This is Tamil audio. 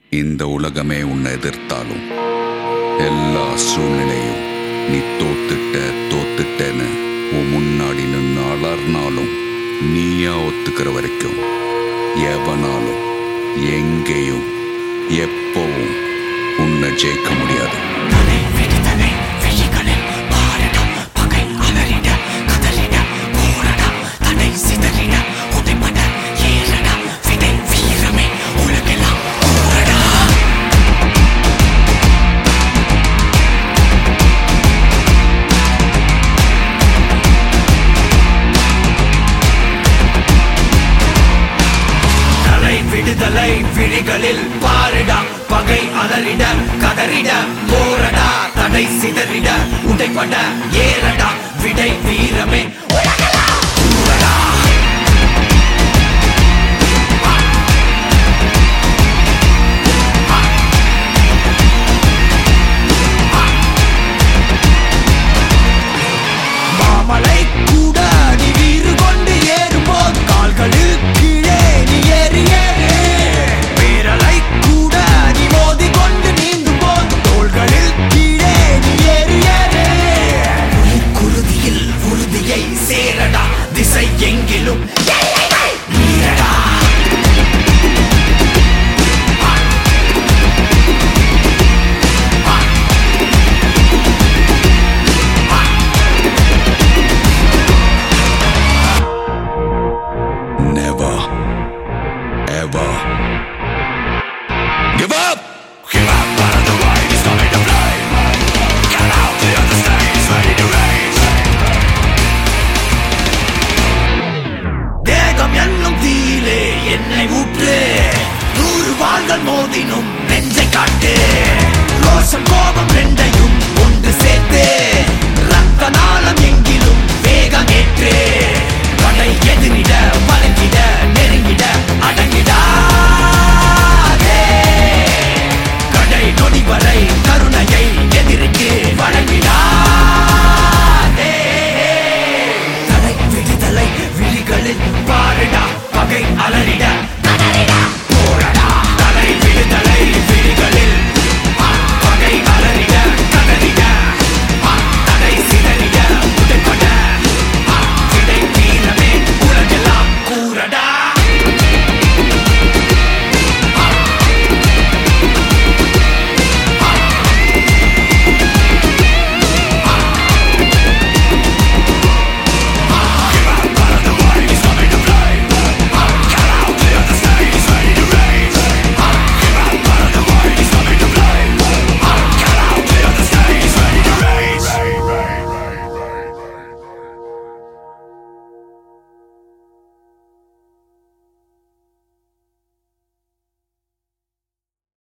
இந்த உலகமே உன்னை எதிர்த்தாலும் எல்லா சூழ்நிலையும் நீ தோத்துட்ட தோத்துட்டேன்னு உன் முன்னாடி நின்று அலர்னாலும் நீயா ஒத்துக்கிற வரைக்கும் எவனாலும் எங்கேயும் எப்பவும் உன்னை ஜெயிக்க முடியாது தலை விடுதலை விழிகளில் பாரடம் பகை அலறிட கதறிட போரட தடை சிதறிட உதைப்பட ஏறட விதை வீரமே உலகெல்லாம் போரடா தலை விடுதலை விழிகளில் பாரிட பகை அலறிட கதறிட போரடா தடை சிதறிட உடைப்பட ஏறடா விடை வீரமே உலகெல்லாம்